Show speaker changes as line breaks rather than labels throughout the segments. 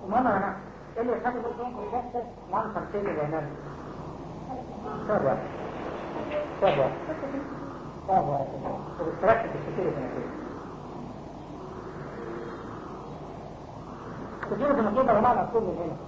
وماما انا ايه اللي يخلي برضه ينقل جسد وعن خمسين اليمن سبع سبع سبع وبالتركب الكثير من الكثير كثير من الكثير ده معنى كل من هنا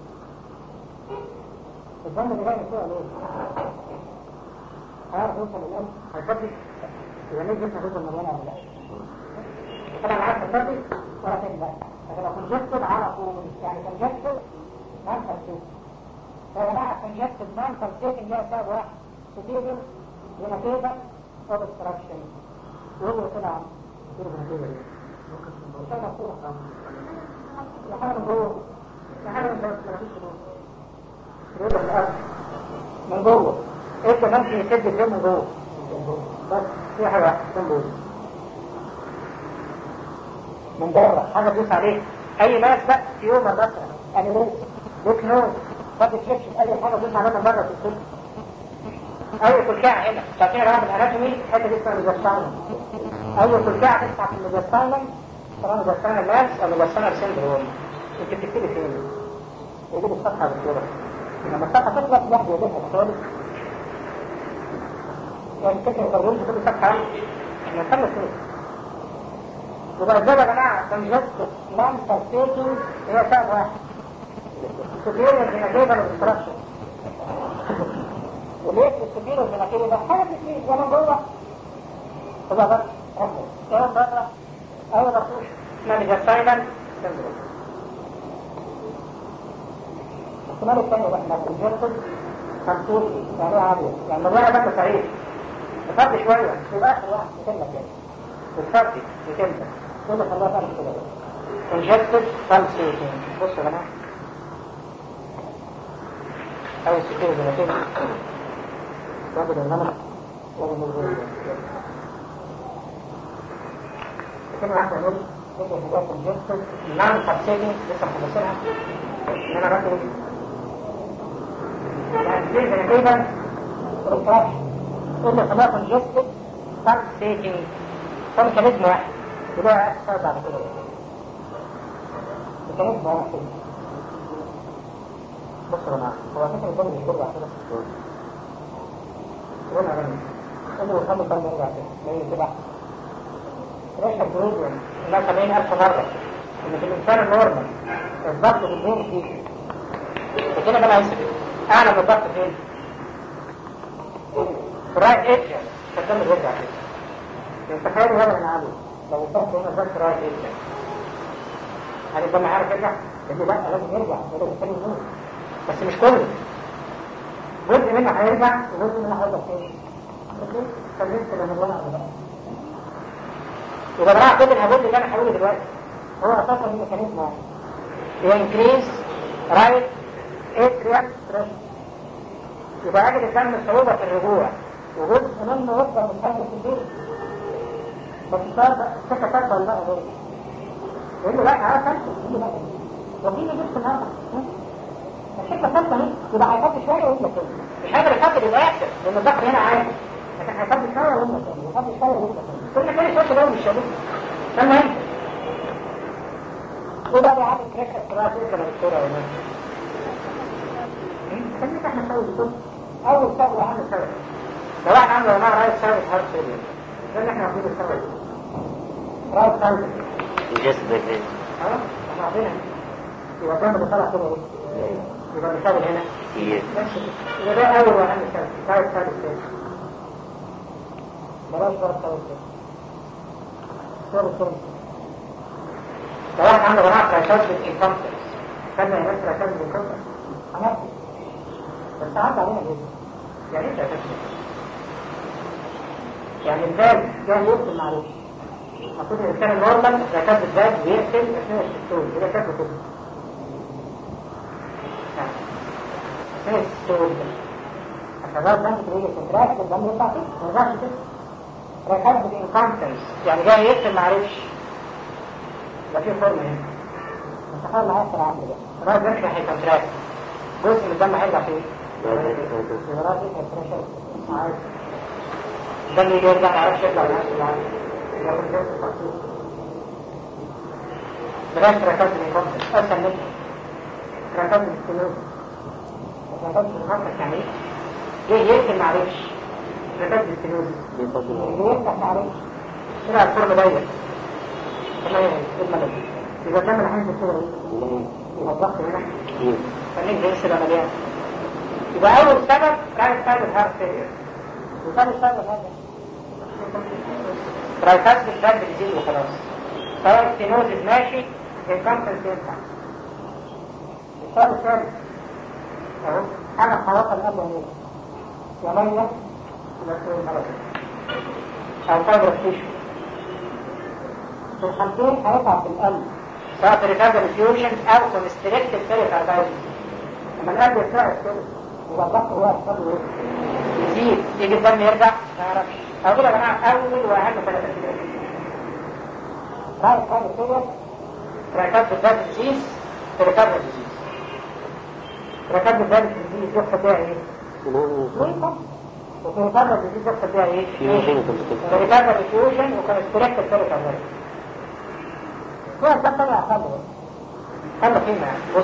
الظن اللي جاي فوق ليه هيعرف يوصل للقلب هيصدق إذا ليه جسم هيوصل مليانة ولا لا طبعا عارف تصدق ولا تكبر لكن لو كونجستد على طول يعني كونجستد نان ترسيت فيا جماعة كونجستد نان ترسيت اللي هي سبب واحد سبيبل جناتيبا اوبستراكشن وهو طلع يقول جناتيبا دي مش هذا صورة لحاجة من جوه لحاجة من جوه مفيش جوه يقول الأرض من جوه انت ممكن يسد الدم من جوه بس في حاجة من جوه من بره حاجة تدوس عليه اي ناس بقى تيومر مثلا يعني ليه ليك نوز ما بتشوفش اي حاجة تدوس عليها من بره في السن اي كلكعة هنا شايفين رقم الاناتومي الحته دي اسمها ميجاستاينم اي كلكعة تفتح في الميجاستاينم طبعا ميجاستاينم ماس او ميجاستاينم سيندروم انت بتكتبي فين يجيب الصفحة بالصورة لما الصفحة تخلص الواحد يجيبها خالص يعني كده يطولش كل صفحة احنا نخلص ايه يبقى ازاي يا جماعة كونجست نان ترسيتنج هي سبب واحد superior genitative obstruction وليه السبيل genitative ده حاجة بتسيب يا من جوه تبقى بس يا من بره أو رسوش اسمها ميجاستاينال سندروم الاحتمال الثاني بقى انك الجسد خمسوشي يعني ايه عالية يعني الورقة ده صحيح بفرق شوية يبقى اخر واحد يتمك يعني بالفرق يتمك كل خلاها تعمل كده congested pulsating بصوا يا جماعة أو السكين زي ما كده راجل النمر ولا مجرد لكن واحدة نقول ممكن تبقى congested non pulsating لسه مخلصينها ان انا باكل يعني زي زي كده رفراش اللي خلاها congested pulsating كان ميكانيزم واحد يبقى أكثر بعد كده ميكانيزم واحد بصوا يا جماعة هو فكرة الدم مش كله بعد كده قولنا غني قولوا خلوا الدم يرجع كده ليه كده رشح الجنود لا سبعين ألف مرة إن في الإنسان النورمال الضغط في الدين فيه وكده بقى هيسكت أعلى من الضغط فين؟ في رايت إيدج فالدم بيرجع كده تخيلوا هذا من عالي لو الضغط هنا بس رايت إيدج هل الدم عارف يرجع؟ لأنه لا لازم يرجع لازم الثاني يموت بس مش كله جزء منه هيرجع وجزء منه هيرجع تاني خليت لما الورق بقى يبقى جماعة كل الهبول اللي انا هقوله دلوقتي هو اساسا ميكانيزم واحد ينكريز رايت اتريال بريشر يبقى اجد الدم صعوبة في الرجوع وجزء منه يفضل مستمر في البيت بس صار السكة تفضل بقى دول يقول له لا عارف انت يقول له لا وفي لي جبت النهارده الحته الثالثه اهي يبقى هيفضل شويه ويقول لك مش قادر يفضل يبقى يحسب لان الضغط هنا عالي لكن هيفضل شويه ويقول لك يفضل شويه ويقول لك كل كده شويه ده مش شغال المهم وده بيعمل كريكه صراحه كده الدكتوره ولا خليك احنا نسوي الصوت اول سبب عامل سبب لو احنا عامل جماعه رايت سايد هارت فيلير ده اللي احنا عاملينه السبب رايت سايد
الجسد ده كده
اه احنا عارفينها يبقى الدم بيطلع كده ايه يبقى مثال هنا
كتير
يبقى ده اول واهم سبب رايت سايد الثاني بلاش رايت سايد الثاني صور صور لو واحد عنده جماعة كراشات بالإنكمتنس خدنا هناك كراشات بالإنكمتنس عملت بس عدى علينا جدا يعني ايه كراشات يعني الباب جاي يقتل معلوش المفروض الإنسان النورمال كراشات الباب بيقتل أثناء الشتون يبقى شكله كده يعني أثناء الشتون عشان ده الدم تريد كونتراكت الدم يطلع كده ما يرجعش كده كراشات بالإنكمتنس يعني جاي يقتل معلوش ده في فورم هنا بس حاول معايا السرعة عندي بقى رايح بيمشي ناحية كونتراكت جزء من الدم هيرجع فين؟ يبقى رايح يبقى بريشر عارف الدم يجي يرجع ما يعرفش يطلع ولا يطلع ياخد جزء تخصيص بلاش تركات من كونتراكت أسهل منه ركبت الاستنوز ركبت المنطق يعني جه يقفل معلش ركبت الاستنوز يفتح معلش طلع الفرن ضيق كمان ايه الملل يبقى الدم اللي حاسس كده ايه؟ يبقى الضغط هنا خليك جنس يبقى مليان يبقى اول سبب كان سبب الهارت فيلير وثاني سبب هذا ترايكاس بالدم بتزيد وخلاص سواء ستينوزز ماشي الكونفرنس ينفع السؤال الثالث اهو انا خلاص الاب وليه يا ميه او فايبر تيشو في الحالتين هيتعب في القلب سواء في ريكاردر فيوجن او كونستريكتد بيريكاردايتس لما القلب يتساعد كده يبقى الضغط هو يحصل له يزيد يجي الدم يرجع ما يعرفش اقول يا جماعه اول واهم ثلاث اسئله بعد حاجه كده ركاب الدم ديزيز في ركاب الديزيز ركاب الدم ديزيز يحصل بيها ايه؟ وفي ركاب الديزيز يحصل بيها ايه؟ ركاب الفيوجن وكونستريكتد بيريكاردايتس هو الضغط طلع خلوه خلوه فين يعني بص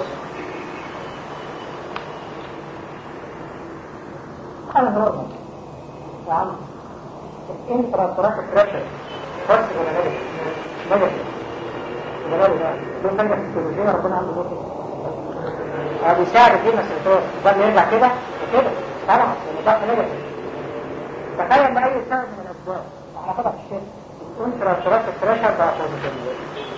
هذا نورمال يا عم الانترا تراك بريشر فرق ولا نجح نجح جلالي ده لو كان في التلفزيون ربنا عنده بوكي هذا بيساعد فيه مسيرتور ده يرجع كده وكده طبعا الضغط نجح تخيل ان اي سبب من الاسباب احنا كده في الشيء الانترا تراك بريشر بقى بوزيتيف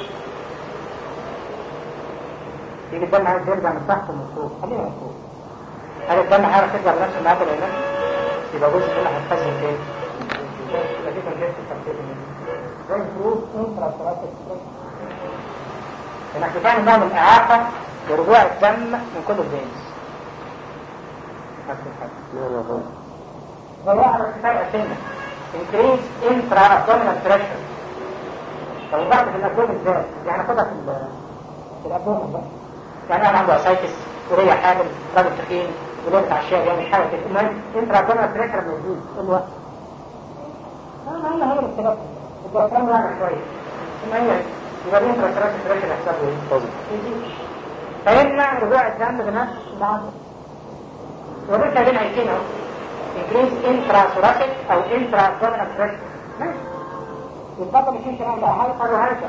يجي الدم عايز يرجع من تحت ومن فوق خلينا من فوق هل الدم هيعرف يرجع بنفس المعدل ولا لا؟ يبقى جزء منها هيتخزن فين؟ يبقى دي كان جزء تفكير ده improve intraoperative انك بتعمل نوع من الاعاقه لرجوع الدم من كل الفينز نفس الحاجه وهو على ارتفاع السنه increase intra-abdominal pressure طب الضغط في الابدومن ازاي؟ يعني خدها في في الابدومن بقى يعني انا عنده اسايتس وريا حامل راجل تخين ولون بتاع الشاي يعني حاجه كده المهم انت ربنا بريشر موجود كل وقت ما هي هي السبب الدكتور يعني شويه ما هي يبقى دي انت رشرات بريشر يحصل له ايه؟ فيمنع رجوع الدم بنفس بعضه ولسه بين عايزين اهو increase intra او intra abdominal pressure ماشي يتفضل مش يمشي عنده هايبر وهايبر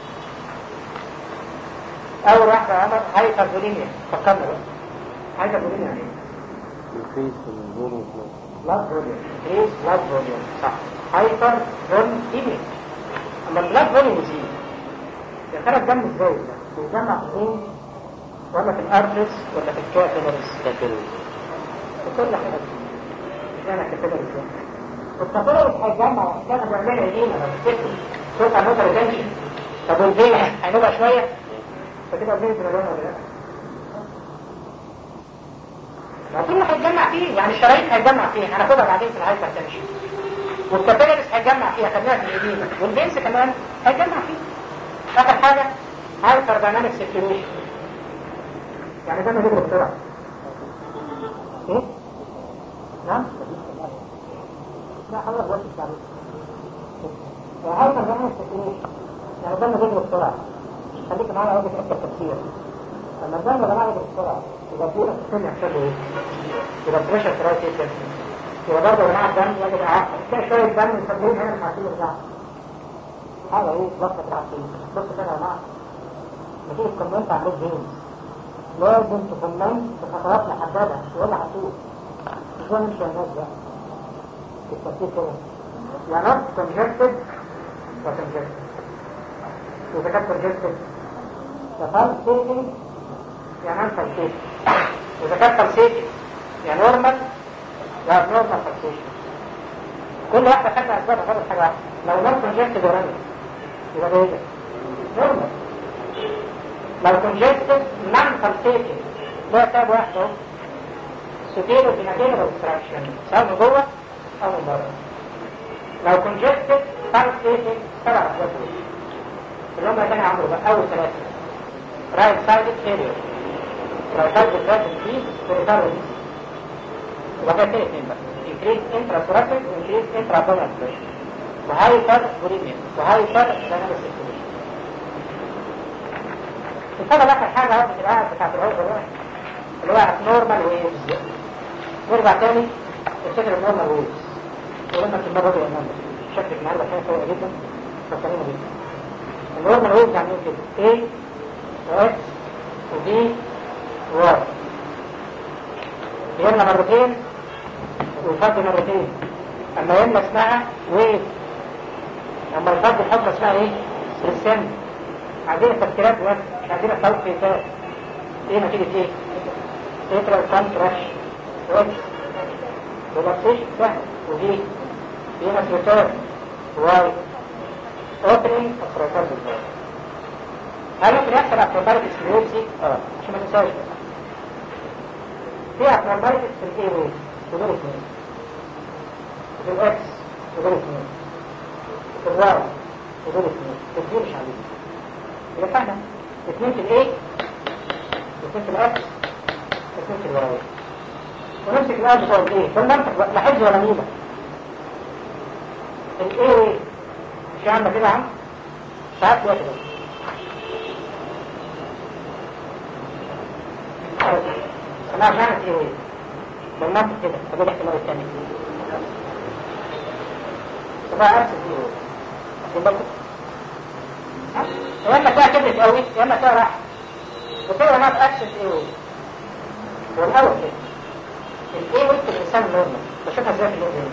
اول واحدة عمل هايبر بوليميا فكرنا بقى هايبر بوليميا يعني
increase in volume of
blood volume increase blood volume صح هايبر بوليميا اما البلاد فوليوم يزيد يا ترى الدم ازاي ده؟ بيتجمع فين؟ ولا في الارتريز ولا في الكابيلاريز؟ في كل حاجة انا كابيلاريز الكابيلاريز هيتجمع كان بيعملها ايه انا بفتكر صوت على النقطة اللي طب والفين هينبقى شوية فكده الفين في ولا لا؟ كله هيتجمع فيه يعني الشرايين هيتجمع فيه هناخدها بعدين في الهايبر تنشن والكابيلاريز هيتجمع فيها خليها في اليمين والفينس كمان هيتجمع فيه اخر حاجه هايبر دايناميك سيركيوليشن يعني ده بيجري بسرعه ايه؟ نعم؟ لا حاول بس التعريف هايبر دايناميك سيركيوليشن يعني ده بيجري بسرعه خليك معايا اقول لك انت التفسير لما الدم يا جماعه يجري بسرعه يبقى فوق السن يحصل له ايه؟ يبقى بريشر كرايت ايه يبقى برضه يا جماعه الدم يجب اعاقه كده شويه دم مسببين هنا في عصير الجعل هذا ايه ضغط العصير بص كده يا جماعه ما تيجي تكملت على الليد جيمز لازم تكملت بخطوات محدده ولا هتوه مش ده نمشي الناس ده التفكير كده يا نص كونجكتد وكونجكتد وإذا كانت كونجكتد ففال سيتنج يعني نون فالسيتنج وإذا كانت فالسيتنج يعني نورمال لا نورمال فالسيتنج كل واحدة خدنا أسباب غير حاجة واحدة لو نون كونجكتد ورمي يبقى ده ايه ده؟ نورمال لو كونجكتد نون فالسيتنج ده سبب واحد اهو سوتيرو فيناتيرو اوبستراكشن سواء من جوه أو من بره لو كونجكتد فالسيتنج سبع أسباب اللي هم كانوا عملوا بقى أول ثلاثة رايت سايد فيلير رايت سايد فيلير دي بريتارو دي يبقى ده تاني اثنين بقى انكريز انترا ثوراسيك وانكريز انترا ابدومينال بريشر وهايبر بوليميا وهايبر دايناميك سيركيوليشن السبب اخر حاجه اهو في العقد بتاعت العقد الواحد اللي هو نورمال ويفز نرجع تاني نفتكر النورمال ويفز ولما في المرة دي أمام شكل النهاردة كان سيئة جدا فكرنا جدا النورمال ويفز عاملين كده A و X و B و Y يمنى مرتين ويفضي مرتين اما يمنى اسمها ويف اما يفضي الحكم اسمها ايه؟ رسام عندنا تفكيرات بس مش عندنا توقيتات ايه نتيجة ايه؟ تترا كونتراش ويكس ريلاكسيشن سهل ودي فينس ريتيرن واي اوبننج اوف ريتيرن بالظبط هل ممكن يحصل ابنورماليتي في الويبسي؟ اه عشان ما تنساش في ابنورماليتي في الاي ويف ودول اثنين في الاكس ودول اثنين في الواي ودول اثنين الاثنين مش عليهم يبقى فاهمة اثنين في الاي اثنين في الاكس اثنين في الواي ونمسك الآن بتوع الايه كل منطق لا حفظ ولا ميلة الايه مش عامة كده عم ساعات واحدة انا عشان اعمل ايه بالمنطق كده طب ايه الاحتمال الثاني تبقى ارسل ايه واخد بالكم يا اما فيها كبرت قوي يا اما فيها راحه وكده ما تاكسس ايه وي والاول كده الايه وي في الانسان نورمال بشوفها ازاي في الايه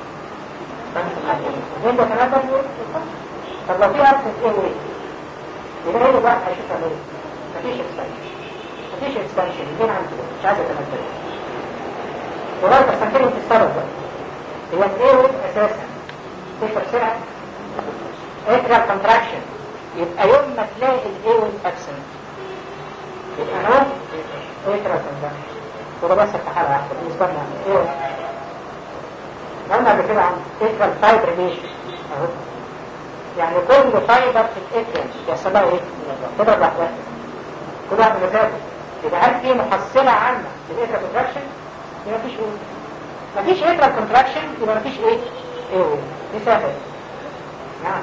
اثنين وثلاثة طب لو في اكسس ايه وي يبقى ايه الواحد هيشوفها ليه مفيش اكسبانشن مفيش اكسبانشن مين عنده مش عايز اتمثل ولو تستنكرهم في السبب بقى هي الايه وي اساسا تفرق سرعه اترال كونتراكشن يبقى يوم ما تلاقي الايه والابسنت يبقى نو اترال كونتراكشن وده بس في حاله واحده بالنسبه لنا ايه قلنا قبل كده عن اترال فايبريليشن اهو يعني كل فايبر في الاترال يحصل لها ايه؟ تضرب واحده كل واحد مسافه يبقى هل في محصله عامه للاترال كونتراكشن؟ يبقى مفيش ايه؟ مفيش اترال كونتراكشن يبقى مفيش ايه؟ ايه دي سهله نعم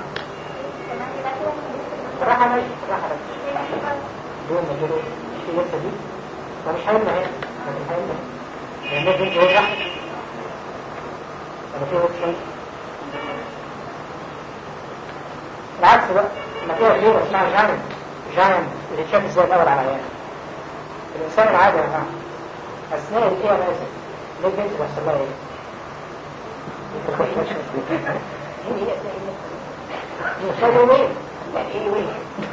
راح ماشي راح دون ما جروا في لسه دي فمش هيمنع هنا مش هيمنع يعني الناس دي ايه راح انا في وقت العكس بقى لما فيها غيره اسمها جاين جاين اللي تشاف ازاي الاول على عيان الانسان العادي يا جماعه اثناء الايه انا اسف ليه البنت بيحصل لها ايه؟ يسوي ايه؟ ايه وين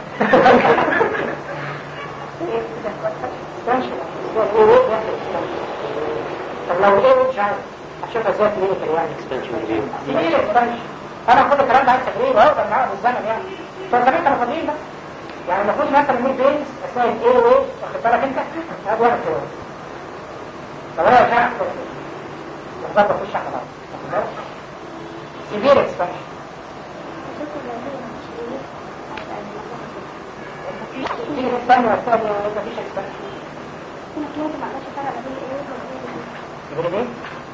طب لو ايه وجه هشوفها ازاي في ايه يعني كبير اكسبانشن انا كل الكلام ده عايز تغيير واقدر معاه بالزمن يعني فالزمن كانوا فاضيين بقى يعني المفروض مثلا مين بينز اثناء الايه ويه واخد بالك انت هات واحد كده طب انا مش عارف بس بخش على بعض واخد بالك كبير اكسبانشن تيجي تستنى والثاني مفيش اكسبانشن يقول ايه؟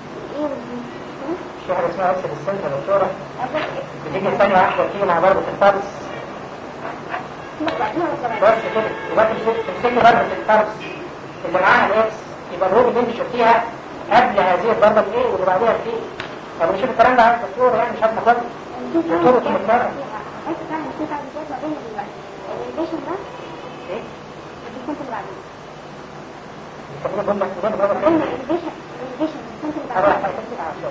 في حاجه اسمها اكسل السنتر دكتوره بتيجي ثانيه واحده تيجي مع ضربه الفرس بس كده يبقى تمسكي ضربه الفرس اللي معاها الاكس يبقى الروب اللي انت شفتيها قبل هذه الضربه الايه واللي بعدها الايه طب نشوف الكلام ده على الدكتور يعني مش هبنا خالص دكتور وكيميكال ايه؟ يسمونه بومبا بومبا بومبا أروح أروح أروح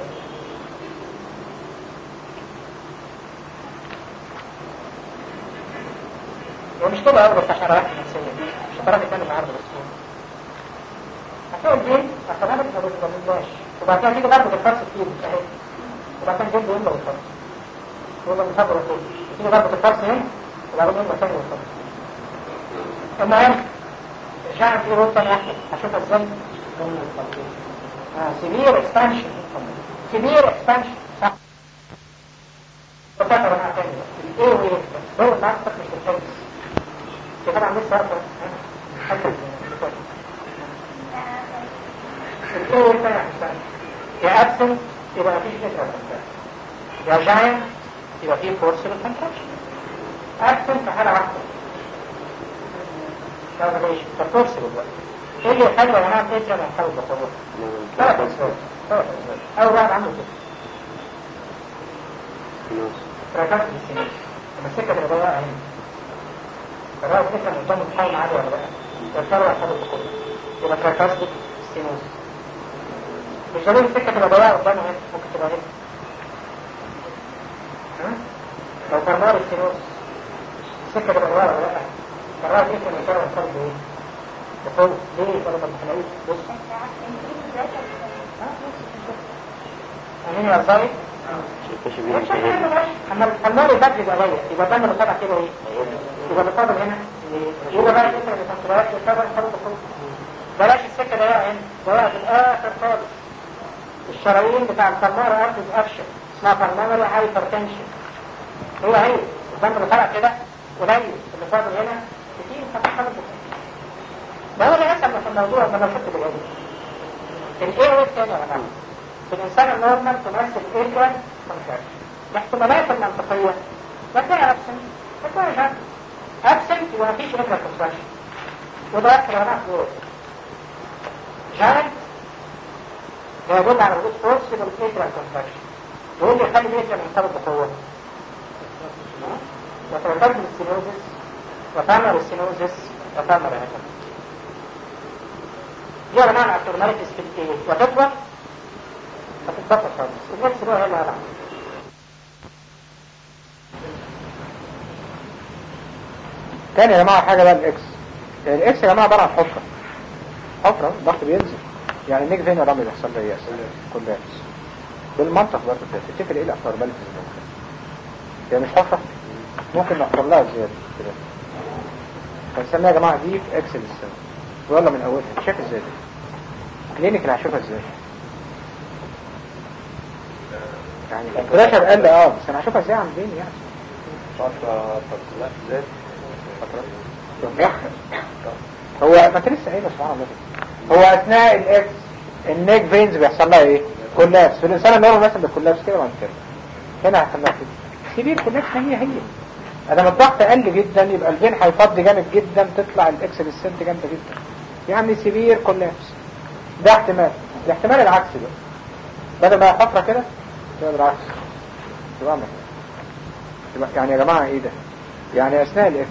هو مش كده أول بس عشان راحت نفسيا مش هتعرف تتكلم النهارده بس هتلاقي الجين أخذها لك ما بتضمناش وبعد كده تيجي ضربة الفرس كتير أهي وبعد كده الجين يملى الفرس يبقى مصبر كله تيجي ضربة الفرس هنا وبعدين يملى ثاني الفرس المهم رجعنا في روبا أحمد هشوفها ازاي سيفير اكسبانشن سيفير اكسبانشن صح بفترة بقى تاني ايه وايه هو المعرفة مش الحفظ طبعا لسه اقدر حتى الايه وايه تاني احسن يا ابسنت يبقى مفيش فكرة يا جاين يبقى فيه فورس للكونتراكشن ابسنت في حالة واحدة ده مش فورس دلوقتي ايه اللي يخلي يا جماعه الاتريال ينقبض بقوه؟ ثلاث اسباب ثلاث اسباب اول واحد عنده كده تراكمت بالسنين لما السكه تبقى ضيقه هنا فالراس الفكره ان قدامه تحاول عادي ولا لا يضطر ينقبض بقوه يبقى تراكمت بالسينوس مش ضروري السكه تبقى ضيقه قدامه هنا ممكن تبقى هنا ها؟ لو فرمار السينوس السكه تبقى ضيقه ولا لا فالراس الفكره ان يضطر ينقبض بايه؟ بقوه ليه ولا ما تخلقوش بص امين يا رضاي اما الفنان البدري يبقى ضيق يبقى الدم اللي طالع كده ايه يبقى بيفضل هنا يبقى بقى الفكره اللي تنقلات يعتبر خلط خلط بلاش السكه ضيقه هنا ضيقه في الاخر خالص الشرايين بتاع الفنار ارض افشل اسمها فنار هايبرتنشن هو هي الدم اللي طالع كده قليل اللي فاضل هنا كتير فتحمل ده هو اللي اسهل في الموضوع لما شفت بالعلم الايه والثاني يا جماعه في الانسان النورمال تمثل ايكوال كونتراكشن الاحتمالات المنطقيه بتلاقي ابسنت بتلاقي جانت ابسنت يبقى مفيش ايكوال كونتراكشن وده اكثر هنا فلوس جانت ده يدل على وجود فورس في الايكوال كونتراكشن وايه اللي يخلي الايكوال ينصرف بقوه وترتبط بالسينوزس وتعمل السينوزس وتعمل هكذا دي يا جماعه الابتورماليتيز في الايه وتطول هتتبطل خالص النفس بقى هي اللي هلعب
تاني يا جماعة حاجة بقى الاكس يعني الاكس يا جماعة عبارة عن حفرة حفرة الضغط بينزل يعني النيك فين الرمل بيحصل له ياس كولابس بالمنطق برضه كده تفتكر ايه الابتورماليتيز اللي ممكن هي مش حفرة ممكن نحفر لها زيادة كده فنسميها يا جماعة ديب اكس للسنة ولا من اولها شايف ازاي دي كلينيك اللي هشوفها ازاي يعني البريشر قل اه بس انا هشوفها ازاي عند فين يعني
فترة لا زاد
هو ما انت لسه قايل سبحان الله هو اثناء الاكس النيك فينز بيحصل لها ايه كولابس في الانسان النورمال مثلا بالكولابس كده بعد كده هنا هيحصل لها كده سيفير كولابس هي هي ادام الضغط قل جدا يبقى الفين هيفضي جامد جدا تطلع الاكس للسنت جامده جدا يعني سيفير كولابس ده احتمال الاحتمال العكسي بقى بدل ما هي حفره كده تبقى بالعكس تبقى عامله كده يبقى يعني يا جماعه ايه ده يعني اثناء الاكس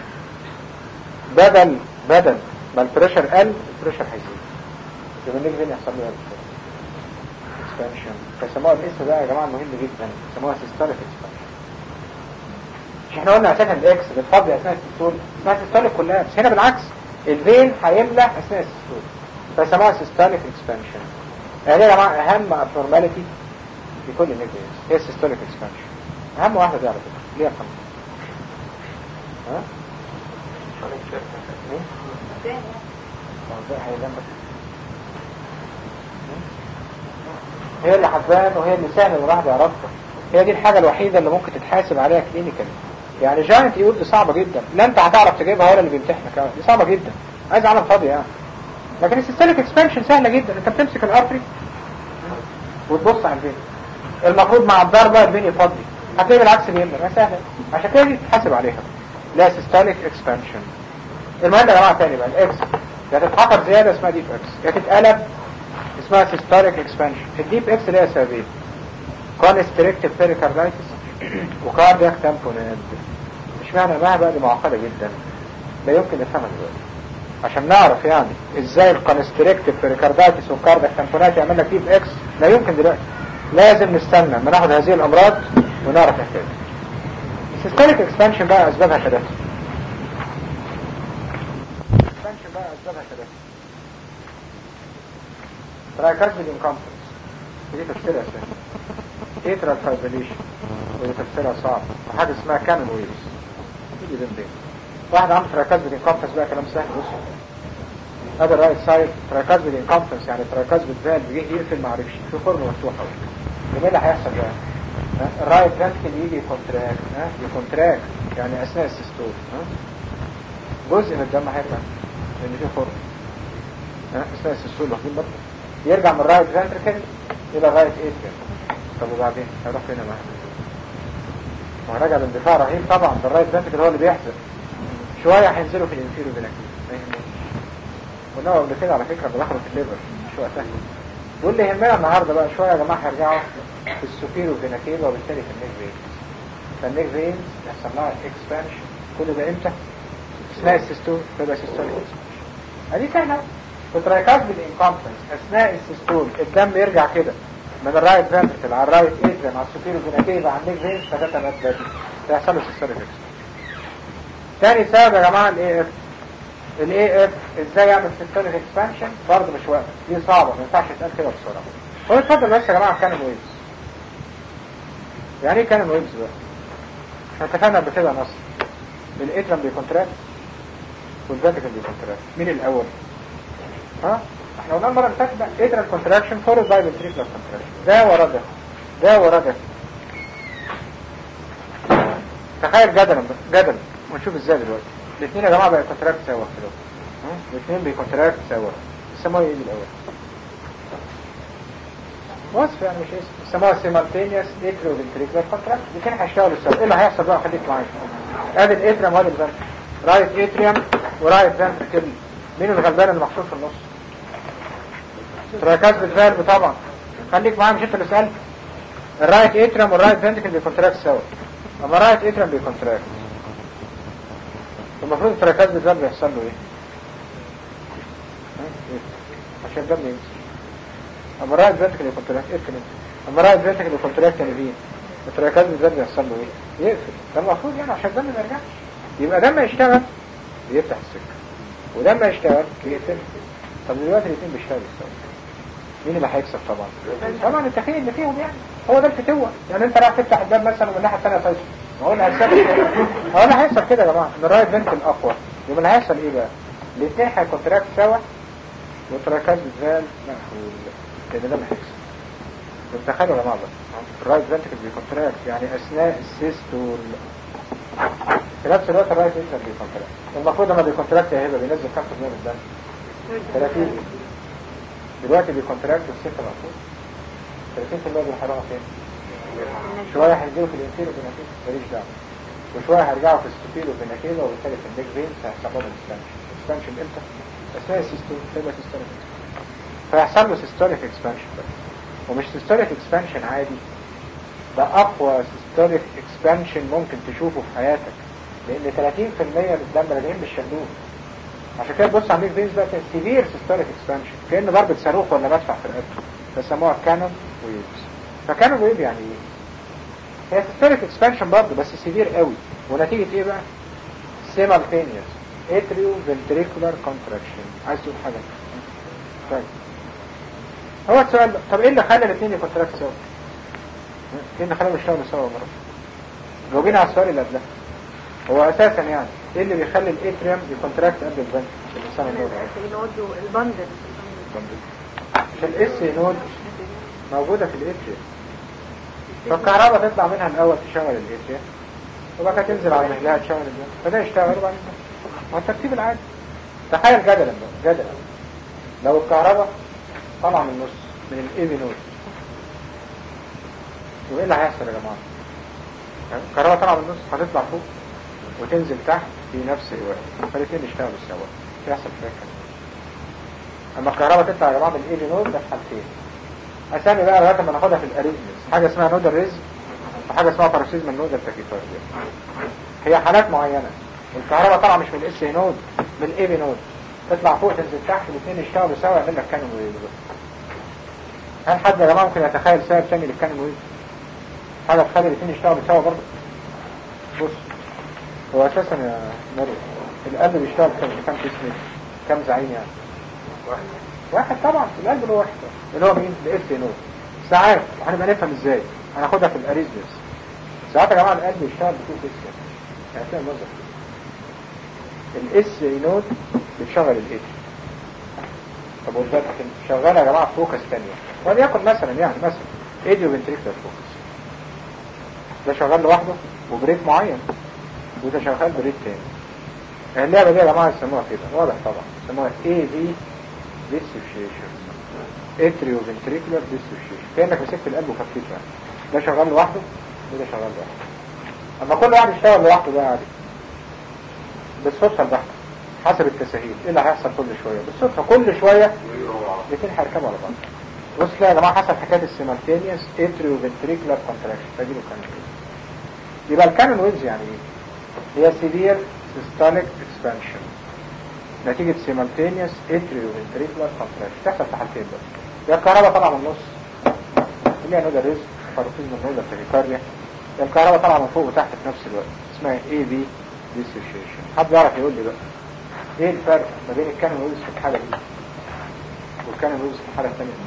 بدل بدل ما البريشر قل البريشر هيزيد يبقى النيك فين يحصل له اكسبانشن فسموها الاسم ده يا جماعه مهم جدا سموها سيستوليك اكسبانشن مش احنا قلنا اساسا الاكس بتفضي اثناء السيستول اسمها سيستوليك كولابس هنا بالعكس الفين هيملى اثناء السيستول فسموها سيستوليك اكسبانشن يعني يا جماعه اهم ابنورماليتي في كل النيك فينز هي السيستوليك اكسبانشن اهم واحده دي على فكره ليها خمسه ها ايه؟ ازاي هيجنبك هي اللي حبان وهي اللي سهل الواحد يعرفها هي دي الحاجة الوحيدة اللي ممكن تتحاسب عليها كلينيكالي يعني جاينت يقول دي صعبة جدا لا انت هتعرف تجيبها ولا اللي بيمتحنك كمان دي صعبة جدا عايز عالم فاضي يعني لكن السيستوليك اكسبانشن سهلة جدا انت بتمسك الارتري وتبص على الفين المفروض مع الضربة الفين يفضي هتلاقي بالعكس بيملى ما سهلة عشان كده دي تتحاسب عليها لا سيستوليك اكسبانشن المهم يا جماعة تاني بقى الاكس يا تتحفر زيادة اسمها ديب اكس يا تتقلب اسمها سيستوليك اكسبانشن الديب اكس ليها سببين كونستريكتيف بيريكاردايتس وكاردياك تامبونات مش معنى انها بقى دي معقدة جدا لا يمكن نفهمها دلوقتي عشان نعرف يعني ازاي الكونستريكتيف بيريكاردايتس والكاردياك تامبونات يعمل لك ديب اكس لا يمكن دلوقتي لازم نستنى لما ناخد هذه الامراض ونعرف نحتاج السيستوليك اكسبانشن بقى اسبابها ثلاثة اكسبانشن بقى اسبابها ثلاثة ترايكاربيد انكمبتنس دي تفسيرها سهل اترال فايبريشن ودي تفسيرها صعب وحاجة اسمها كانون ويفز تيجي بين بين واحد عنده ترايكاربيد انكمبتنس بقى كلام سهل بص هذا الرايت سايد ترايكاربيد انكمبتنس يعني ترايكاربيد فالف جه يقفل ما عرفش في خرم مفتوحة ايه اللي هيحصل بقى ها؟ الرايت فانتكل يجي يكونتراكت ها يكونتراكت يعني اثناء السيستول ها جزء من الدم هيطلع لان فيه خرم ها اثناء السيستول واخدين بالكم يرجع من الرايت فانتركل الى الرايت ايتريم طب وبعدين هيروح فين معاه ما هو راجع باندفاع رهيب طبعا ده الرايت فانتركل هو اللي بيحزن شويه هينزلوا في الانفيرو فيناكيل ما يهمنيش قلنا قبل كده على فكرة بناخده في الليبر مش وقتها دول اللي يهمنا النهارده بقى شوية يا جماعة هيرجعوا في السوبيرو فيناكيبا وبالتالي في النيك فينز فالنيك فينز يحصل لها اكسبانشن كل ده امتى؟ اثناء السيستول تبقى سيستوليك ادي سهلة وترايكاز بالانكومبتنس اثناء السيستول الدم يرجع كده من الرايت فنتركل على الرايت اتريم على السوبيرو فيناكيبا على النيك فينز فده تمام بدري فيحصل له سيستوليك اكسبانشن تاني سبب يا جماعة الاي اف الاي اف ازاي يعمل سيستوليك اكسبانشن برضه مش وقت دي صعبة ما ينفعش يتقال كده بسرعة هو اتفضل بس يا جماعة كان ويبز يعني ايه كان ويبز بقى احنا اتفقنا قبل كده نص الاترم بيكونتراكت والفاتيكال بيكونتراكت مين الاول ها احنا قلنا المره اللي فاتت بقى اترم كونتراكشن فورد باي فنتريكولار كونتراكشن ده ورا ده ده ورا ده تخيل جدلا جدلا ونشوف ازاي دلوقتي الاثنين يا جماعه بقى كونتراكت سوا كده الاثنين بيكونتراكت سوا يسموها ايه الاول وصف يعني مش اسم يسموها سيمالتينيوس اتريو فنتريكولار كونتراكت الاثنين هيشتغلوا سوا ايه اللي هيحصل بقى خليك معايا ادي الاتريوم وادي الفنتر رايت اتريوم ورايت فنتركل مين الغلبان اللي محطوط في النص تراكاز بالفالف طبعا خليك معايا مش انت اللي سالت الرايت اتريوم والرايت فنتركل بيكونتراكت سوا اما رايت اتريوم بيكونتراكت المفروض التراكاز بالفالف يحصل له ايه عشان الدم يمشي اما رايت فنتركل يكونتراكت اقفل انت اما رايت فنتركل يكونتراكت يعني فين التراكاز بالفالف يحصل له ايه يقفل ده المفروض يعني عشان الدم ما يرجعش يبقى دم يشتغل يفتح السكه ودم يشتغل يقفل طب دلوقتي الاثنين بيشتغلوا سوا مين اللي هيكسب طبعا طبعا التخيل اللي فيهم يعني هو ده الفتوة يعني انت رايح تفتح الباب مثلا ومن الناحيه الثانيه فايش ما هو اللي هيحصل هو اللي هيحصل كده يا جماعه ان الرايت فنتل اقوى يبقى اللي هيحصل ايه بقى الاثنين هيكونتراكت سوا والتراكات بتزال مقفول كده ده اللي هيكسب طب تخيلوا يا جماعه بقى الرايت فنتل بيكونتراكت يعني اثناء السيستول في نفس الوقت الرايت فنتل بيكونتراكت المفروض لما بيكونتراكت يا هبه بينزل كام في المية من الدم 30 دلوقتي بيكونتراكت والسكه مقفول 30% دول هيروحوا فين؟ شوية هينزلوا في الانفيرو بناكيل ماليش دعوة وشوية هيرجعوا في الستوبيل وبناكيل وبالتالي في النيك فين هيحصل لهم اكسبانشن اكسبانشن امتى؟ اثناء السيستول تبقى سيستوليك فيحصل له سيستوليك اكسبانشن بقى ومش سيستوليك اكسبانشن عادي ده اقوى سيستوليك اكسبانشن ممكن تشوفه في حياتك لان 30% من الدم راجعين بالشلوت عشان كده بص على النيك فينز بقى سيفير سيستوليك اكسبانشن كأن ضربة صاروخ ولا مدفع في القلب بيسموها كانون ويفز فكانون ويف يعني ايه؟ هي سيستوليك اكسبانشن برضه بس سيفير قوي ونتيجة ايه بقى؟ سيمالتينيوس اتريو فنتريكولار كونتراكشن عايز تقول حاجة طيب هو السؤال بقى. طب ايه اللي خلى الاثنين يكونتراكت سوا؟ ايه اللي خلاهم يشتغلوا سوا مرة؟ جاوبينا على السؤال اللي قبلها هو اساسا يعني ايه اللي بيخلي الاتريوم يكونتراكت قبل الفنت في الانسان النور
النود البندل
عشان الاس نود موجودة في الاتريوم فالكهرباء تطلع منها الاول تشغل الاتريوم وبعد كده تنزل على مهلها تشغل الفنت فده يشتغل وبعدين هو الترتيب العادي تخيل جدلا بقى جدلا لو الكهرباء طالعة من النص من الاي نود وايه اللي هيحصل يا جماعة؟ يعني الكهرباء طالعة من النص هتطلع فوق وتنزل تحت في نفس الوقت فالاثنين يشتغلوا سوا يحصل فكرة اما الكهرباء تطلع يا جماعه من الاي نود ده في حالتين اسامي بقى لغايه ما ناخدها في الاريزمز حاجه اسمها نودال ريزم وحاجه اسمها باراسيزم النودال تاكيكارديا هي حالات معينه الكهرباء طالعه مش من الاس نود من الاي نود تطلع فوق تنزل تحت الاثنين يشتغلوا سوا يعمل لك كانون ويف هل حد يا جماعه ممكن يتخيل سبب ثاني للكانون ويف حاجه تخلي الاثنين يشتغلوا سوا برضه بص هو اساسا يا مريم القلب بيشتغل كم كم جسم كم زعيم يعني واحد واحد طبعا القلب له واحد اللي هو مين الاس نود ساعات هنبقى نفهم ازاي هناخدها في الاريزمس ساعات يا جماعه القلب يشتغل بتو اس يعني كده المنظر الاس نود بتشغل الايد طب والباقي شغاله يا جماعه فوكس ثانيه وليكن مثلا يعني مثلا ايديو فنتريكتر فوكس ده شغال لوحده وبريك معين وده شغال بريك تاني اللعبة دي يا جماعة يسموها كده واضح طبعا يسموها اي في ديسوشيشن اتريو فنتريكولار ديسوشيشن كأنك مسكت القلب وفكيت يعني ده شغال لوحده وده شغال لوحده اما كل واحد يشتغل لوحده ده عادي بالصدفة البحتة حسب التساهيل ايه اللي هيحصل كل شويه بالصدفه كل شويه الاثنين هيركبوا على بعض بص لا يا جماعه حسب حكايه السيمالتينيوس اتريو فنتريكولار كونتراكشن فاجيله كانون ويز يبقى الكانون ويز يعني ايه هي سيفير سيستوليك اكسبانشن نتيجة سيمالتينيوس اتريو فنتريكولار كونتراكشن تحصل في حالتين بس يا الكهرباء طالعه من النص اللي هي نودر ريزك فاروتيزم نودر تريكارديا يا الكهرباء طالعه من فوق وتحت في نفس الوقت اسمها اي بي ديسوشيشن حد يعرف يقول لي بقى ايه الفرق ما بين الكانون ويز في الحالة دي والكانون ويز في الحالة الثانية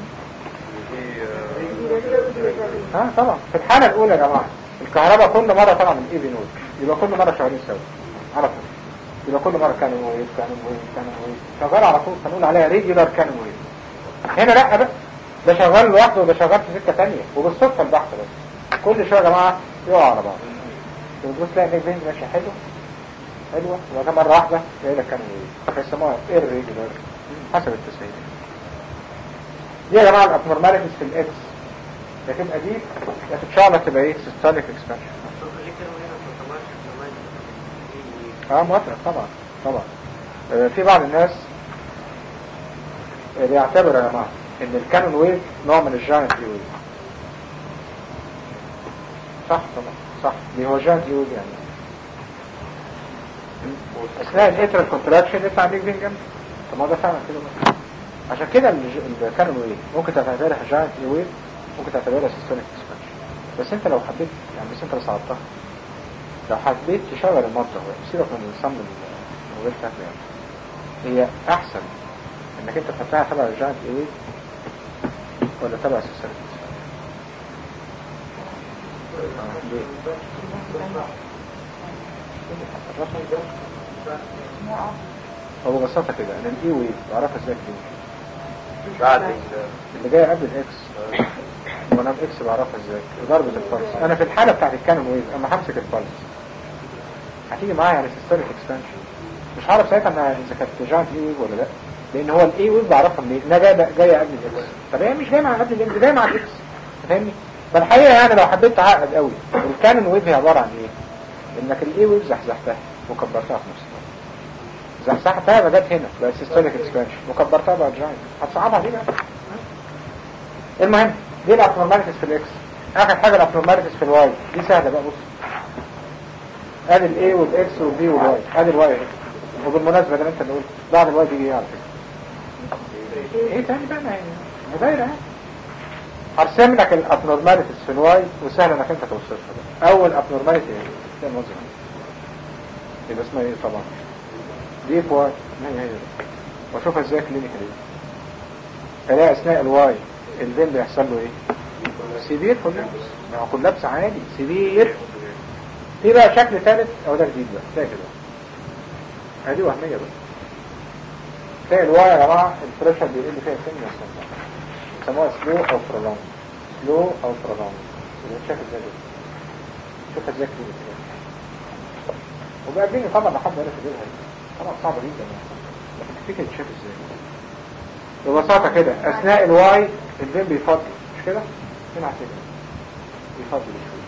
ها طبعا في الحالة الأولى يا جماعة الكهرباء كل مرة طالعة من اي بي نود يبقى كل مرة شغالين سوا عرفت يبقى كل مرة كانون ويز كانون ويز كانون ويز شغال على طول هنقول عليها ريجولار كانون ويز هنا لا بقى ده شغال لوحده وده شغال في سكة تانية وبالصدفة البحث بس كل شوية يا جماعة يقع على بعض وتبص تلاقي ان البنز ماشية حلو حلوة وبعدين مرة واحدة تلاقي لك كانون ويز فيسموها irregular حسب التسهيل دي يا جماعة الابنورماليتيز في الاكس لكن دي يا تتشعلق تبقى ايه سيستوليك اكسبانشن اه موافق طبعا طبعا آه في بعض الناس آه، بيعتبر يا جماعة ان الكانون ويف نوع من الجاينت ويف صح طبعا صح دي هو جاينت ويف يعني اثناء الاترال كونتراكشن يطلع بيك بين جنب طب ما ده فعلا كده بقى. عشان كده الج- الكانون ويف ممكن تعتبرها جاينت ويف ممكن تعتبرها سيستوليك اكسبانشن بس انت لو حبيت يعني بس انت لو صعدتها لو حبيت تشغل المنطقة سيبك من الصم من غير فهم يعني هي احسن انك انت تحطها تبع الجاينت ايه ولا تبع السيستوليك هو ببساطة كده انا الاي ويف بعرفها ازاي كده
بعد
اللي جاي قبل الاكس وانا باكس بعرفها ازاي ضربة الفلس انا في الحالة بتاعت الكانون ويف اما همسك الفلس هتيجي معايا على سيستوليك اكسبانشن مش هعرف ساعتها انها اذا كانت جاينت اي ويف ولا لا لان هو الاي ويف بعرفها منين انها جايه جايه قبل الاكس طب هي مش جايه مع قبل الاكس جايه مع الاكس فاهمني فالحقيقه يعني لو حبيت تعقد قوي الكانون ويف هي عباره عن ايه انك الاي ويف زحزحتها وكبرتها في نفس الوقت زحزحتها بقت هنا بقت سيستوليك اكسبانشن وكبرتها بقت جاينت هتصعبها ليه بقى المهم دي الابنورماليتيز في الاكس اخر حاجه الابنورماليتيز في الواي دي سهله بقى بص ادي الاي والاكس والبي والواي ادي الواي اهي وبالمناسبه ده انت اللي قلت بعد الواي دي ايه على فكره ايه تاني بقى ما هي ما دايره اهي هرسم لك الابنورماليتيز في الواي وسهل انك انت توصفها بقى اول ابنورماليتي ايه ده الموضوع يبقى اسمها ايه طبعا دي في واي ما هي هي واشوفها ازاي كلينيكالي الاقي اثناء الواي البين بيحصل له ايه سيفير كولابس ما هو كولابس عادي سيفير في بقى شكل ثالث او ده جديد بقى تلاقي كده هذه وهمية بقى تلاقي الواي يا جماعة البريشر بيقل فيها سن يا يسموها سلو او برولونج سلو او برولونج يبقى شايف ازاي ده شوف ازاي كده كده وبقى الدنيا طبعا لحد ما يجيبها طبعا صعبة جدا يعني لكن تفتكر تشوف ازاي ببساطة كده اثناء الواي البين بيفضل مش كده؟ هنا على كده بيفضل شوية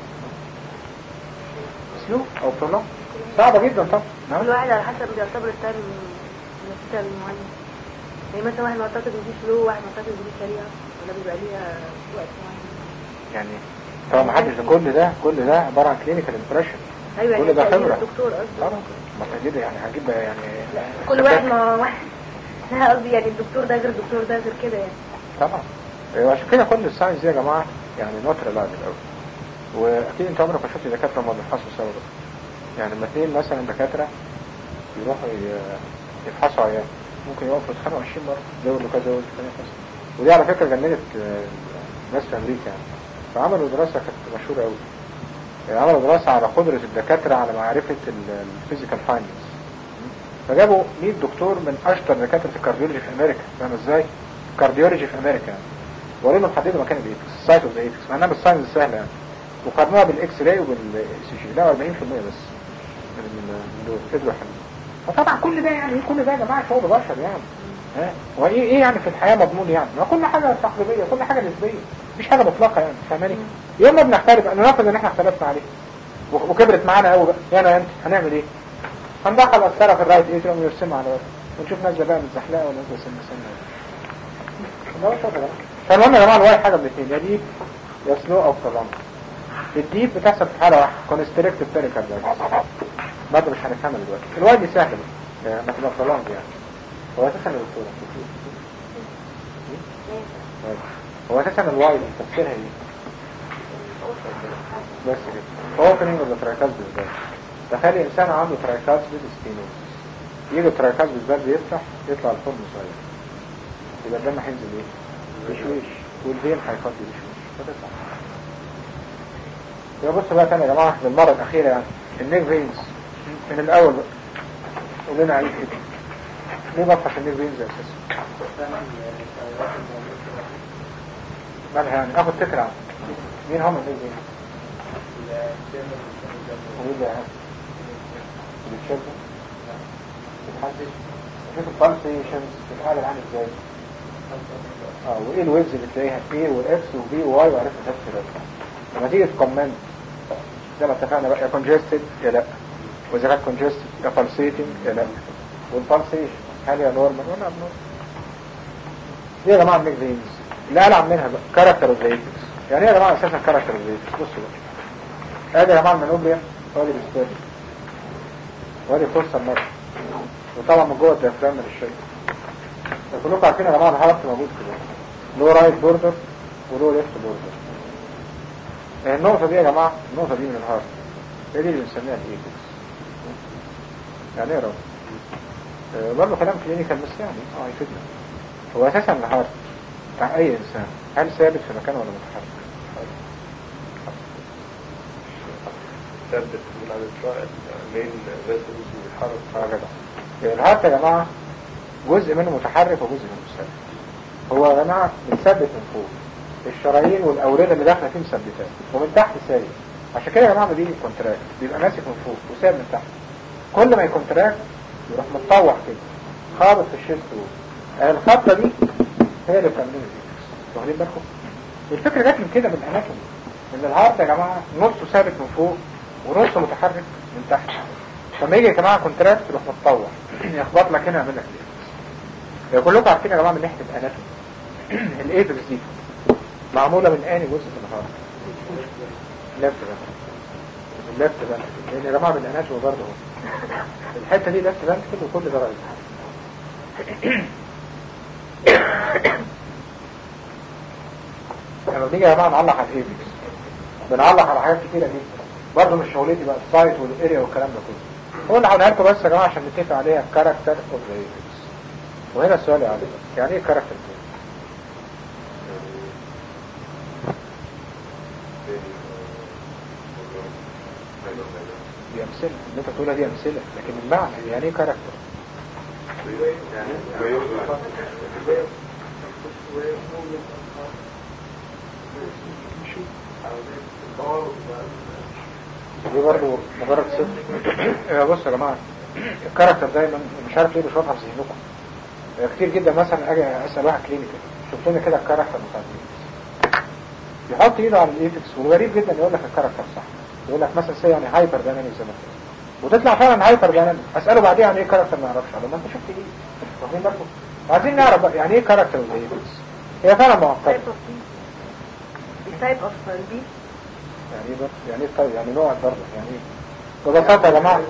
سلو او برولونج صعبة جدا طبعا نعم
كل واحد على حسب بيعتبر التاني من الستة المعين يعني مثلا واحد معتقد ان دي سلو واحد معتقد ان دي سريعة ولا بيبقى ليها وقت معين
يعني طبعا ما حدش كل ده كل ده عبارة عن كلينيكال امبريشن
ايوه
كل
يعني
ده
تقدير
خبرة.
الدكتور قصدي
طبعا ما تجد يعني هجيب يعني
كل واحد ما واحد لا قصدي يعني الدكتور ده غير الدكتور ده غير كده يعني
طبعا إيه، وعشان كده كل الساينس دي يا جماعة يعني نوت ريلايبل قوي واكيد انت عمرك ما شفت دكاترة ما بيفحصوا سوا بقى. يعني لما اثنين مثلا دكاترة يروحوا ي- يفحصوا عيان ممكن يقفوا يتخانقوا 20 مرة زود له كذا زود له كذا كذا ودي على فكرة جننت آه، ناس في امريكا يعني فعملوا دراسة كانت مشهورة قوي يعني عملوا دراسة على قدرة الدكاترة على معرفة الفيزيكال فايندنجز فجابوا 100 دكتور من اشطر دكاترة الكارديولوجي في امريكا فاهم ازاي؟ كارديولوجي في امريكا يعني وقالوا لهم حددوا مكان الايبكس سايت اوف ذا ايبكس مع انها مش ساينس سهله يعني وقارنوها بالاكس راي وبالاي سي جي لا 40% بس من من دول قدروا يحلوا فطبعا كل ده يعني كل ده يا جماعه شغل بشر يعني ها وايه ايه يعني في الحياه مضمون يعني ما كل حاجه تقريبيه كل حاجه نسبيه مفيش حاجه مطلقه يعني فاهماني يوم ما بنختلف انا نفرض ان احنا اختلفنا عليه و- وكبرت معانا قوي بقى يا انا انت هنعمل ايه هندخل السرة في الرايت ايتريوم ويرسمها على ورق ونشوف نازله بقى متزحلقه ولا نازله سنه سنه ده مش هتبقى. فالمهم يا جماعه الواي حاجه من الاثنين يا ديب يا سلو او برولونج الديب بتحصل في حاله واحده كونستريكتيف بيريكال برضه مش هنفهمها دلوقتي الواي دي سهله يعني ما تبقى برولونج يعني هو اساسا يا دكتوره هو اساسا الواي تفسيرها ايه؟ بس كده هو كان يبقى ترايكاز بالذات تخيل انسان عنده ترايكاز بالسبينوز يجي ترايكاز بالذات بيفتح يطلع الفم صغير يبقى الدم هينزل ايه؟ بشويش والفين هيفضي بشويش فتطلع يبقى بص بقى تاني يا جماعه للمره الاخيره يعني النيك فينز من الاول بقى قول لنا عليه كده ليه بفتح النيك فينز اساسا؟ مالها يعني اخد فكره عنه مين هم النيك فينز؟ وايه ده يعني؟ بتشوفه؟ بتحدد شوف البالسيشنز بتتعامل عامل ازاي؟ اه وايه الويبز اللي تلاقيها ايه والاكس وبي وواي وعرفت تفسر لما تيجي تكومنت زي ما اتفقنا بقى يا كونجستد يا لا واذا كانت كونجستد يا بالسيتنج يا لا والبالسيشن هل يا نورمال ولا ابنورمال دي يا جماعه النيك فينز اللي قال منها بقى كاركتر اوف يعني ايه يا جماعه اساسا كاركتر اوف بصوا بقى ادي يا جماعه المنوبيا وادي السبيرم وادي فرصه النص وطبعا من جوه الديافرام من الشيء كلكم عارفين يا جماعه الهارت موجود كده له رايت بوردر وله ليفت بوردر النقطة دي يا جماعة النقطة دي من الهارت هي دي اللي بنسميها الايبكس يعني ايه يا رب آه، برضه كلام كلينيكال بس يعني اه يفيدنا هو اساسا الهارت بتاع اي انسان هل ثابت في مكانه ولا متحرك؟
ثابت من على الإسرائيل مين فيسلز بيتحرك
اه جدع يعني الهارت يا جماعة جزء منه متحرك وجزء منه ثابت هو يا جماعة متثبت من فوق الشرايين والأوردة اللي داخلة فيه مثبتات ومن تحت سايب عشان كده يا جماعة بيجي كونتراكت بيبقى ماسك من فوق وسايب من تحت كل ما يكونتراكت يروح متطوح كده خابط في الشيست وول الخطة دي هي اللي بتعمل لي واخدين بالكم الفكرة جت من كده من الأناتومي ان الهارت يا جماعة نصه ثابت من فوق ونصه متحرك من تحت لما يجي يا جماعة كونتراكت يروح متطوح يخبط لك هنا يعمل لك ايه كلكم عارفين يا جماعة من ناحية الاناتومي الايبكس دي معمولة من اني جزء في الهارت لفت بقى اللفت بقى لان يا جماعة من الاناتومي برضه اهو الحتة دي لفت بقى كده وكل ده رأيي لما بنيجي يا جماعة نعلق على الايبكس بنعلق على حاجات كتيرة جدا برضه مش شغلتي بقى السايت والاريا والكلام ده كله هو اللي هقولها لكم بس يا جماعة عشان نتفق عليها كاركتر اوف ذا ايبكس وهنا السؤال يا علي يعني ايه كاركتر دي امثله اللي انت بتقولها دي امثله لكن المعنى يعني ايه كاركتر دي برضه مجرد صفر بص يا جماعه الكاركتر دايما مش عارف ليه بشوفها في ذهنكم كتير جدا مثلا اجي اسال واحد كلينيكال شوف لنا كده الكاركتر بتاع الايبكس يحط ايده على الايبكس والغريب جدا يقول لك الكاركتر صح يقول لك مثلا سي يعني هايبر دايناميك زي ما كده وتطلع فعلا هايبر دايناميك اساله بعدين يعني ايه كاركتر ما يعرفش قال له ما انت شفت ايه واخدين بالكم عايزين نعرف بقى يعني ايه كاركتر الايبكس هي فعلا معقده
type of B type of B
يعني ايه بس يعني ايه طيب يعني نوع الضرب يعني ايه ببساطه يا جماعه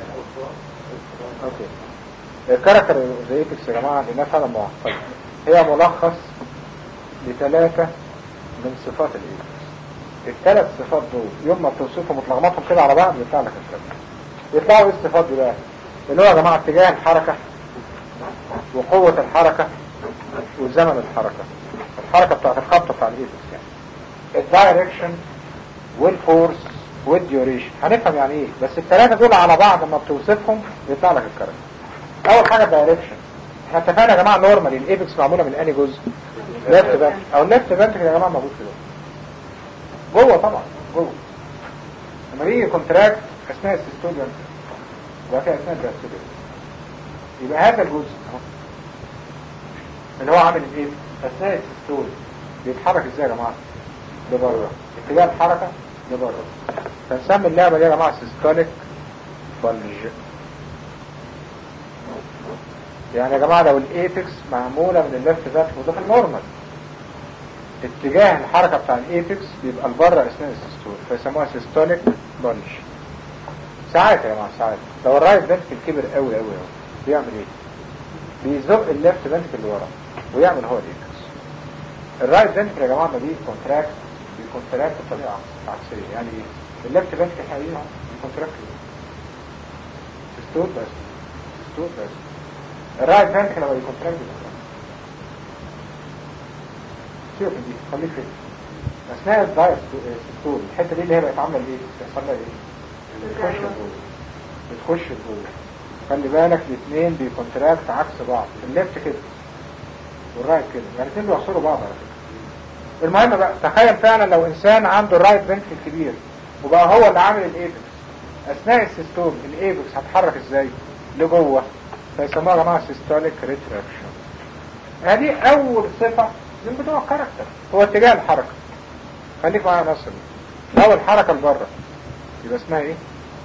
اوكي الكاركتر زي ايبكس يا جماعه لانها فعلا معقده هي ملخص لثلاثه من صفات الايبكس الثلاث صفات دول يوم ما بتوصفهم وتلخبطهم كده على بعض يطلع لك الكلام يطلعوا ايه الصفات دي بقى اللي هو يا جماعه اتجاه الحركه وقوه الحركه وزمن الحركه الحركه بتاعت الخبطه بتاع الايبكس يعني الدايركشن والفورس والديوريشن هنفهم يعني ايه بس الثلاثه دول على بعض لما بتوصفهم يطلع لك الكلام اول حاجه الدايركشن احنا اتفقنا يا جماعه نورمالي الايبكس معموله من انهي جزء ليفت بانك او الليفت بانك يا جماعه موجود كده جوه طبعا جوه لما بيجي كونتراكت اثناء السيستوليوم وبعد كده اثناء الدايستوليوم يبقى هذا الجزء اهو اللي هو عامل الايه اثناء السيستول بيتحرك ازاي يا جماعه لبره اتجاه الحركه لبره فنسمي اللعبه دي يا جماعه سيستوليك بلج يعني يا جماعة لو الايبكس معمولة من الليفت فاتريكل وده في النورمال اتجاه الحركة بتاع الايبكس بيبقى لبره اثناء السيستول فيسموها سيستوليك بلج ساعات يا جماعة ساعات لو الرايت فنتكل كبر قوي قوي قوي بيعمل ايه؟ بيزق الليفت فنتكل لورا ويعمل هو الايبكس الرايت فنتكل يا جماعة ما بيه كونتراكت بيكونتراكت بطريقة عكسية يعني ايه؟ الليفت فنتكل حقيقي بيكونتراكت سيستول بس سيستول بس الرايت فنتكل لما بيكونتراكت سيبك من دي خليك فين اثناء الدايت سيستول الحته دي اللي هي بقت عامله ايه بيحصل لها ايه بتخش لجوه بتخش لجوه خلي بالك الاثنين بيكونتراكت عكس بعض الليفت كده والرايت كده يعني الاثنين بيوصلوا بعض على فكره المهم بقى تخيل فعلا لو انسان عنده الرايت فنتكل كبير وبقى هو اللي عامل الايبكس اثناء السيستول الايبكس هتحرك ازاي لجوه فيسموها يا جماعه سيستوليك ريتراكشن هذه اول صفه من بتوع الكاركتر هو اتجاه الحركه خليك معايا نصر لو الحركه لبره يبقى اسمها ايه